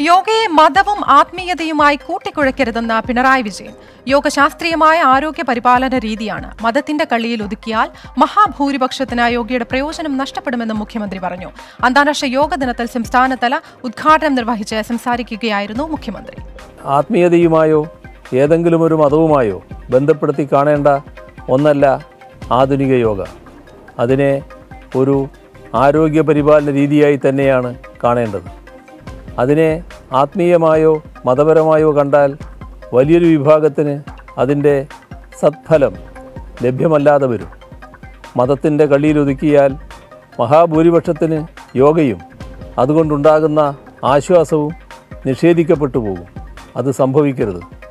യോഗയെ മതവും ആത്മീയതയുമായി കൂട്ടിക്കുഴയ്ക്കരുതെന്ന് പിണറായി വിജയൻ യോഗ ശാസ്ത്രീയമായ ആരോഗ്യ പരിപാലന രീതിയാണ് മതത്തിന്റെ കള്ളിയിൽ ഒതുക്കിയാൽ മഹാഭൂരിപക്ഷത്തിന് യോഗയുടെ പ്രയോജനം നഷ്ടപ്പെടുമെന്നും മുഖ്യമന്ത്രി പറഞ്ഞു അന്താരാഷ്ട്ര യോഗ ദിനത്തിൽ സംസ്ഥാനതല ഉദ്ഘാടനം നിർവഹിച്ച് സംസാരിക്കുകയായിരുന്നു മുഖ്യമന്ത്രി ആത്മീയതയുമായോ ഏതെങ്കിലും ഒരു മതവുമായോ ബന്ധപ്പെടുത്തി കാണേണ്ട ഒന്നല്ല ആധുനിക യോഗ അതിനെ ഒരു ആരോഗ്യ പരിപാലന രീതിയായി തന്നെയാണ് കാണേണ്ടത് അതിനെ ആത്മീയമായോ മതപരമായോ കണ്ടാൽ വലിയൊരു വിഭാഗത്തിന് അതിൻ്റെ സത്ഫലം ലഭ്യമല്ലാതെ വരും മതത്തിൻ്റെ കള്ളിയിലൊതുക്കിയാൽ മഹാഭൂരിപക്ഷത്തിന് യോഗയും അതുകൊണ്ടുണ്ടാകുന്ന ആശ്വാസവും നിഷേധിക്കപ്പെട്ടു പോകും അത് സംഭവിക്കരുത്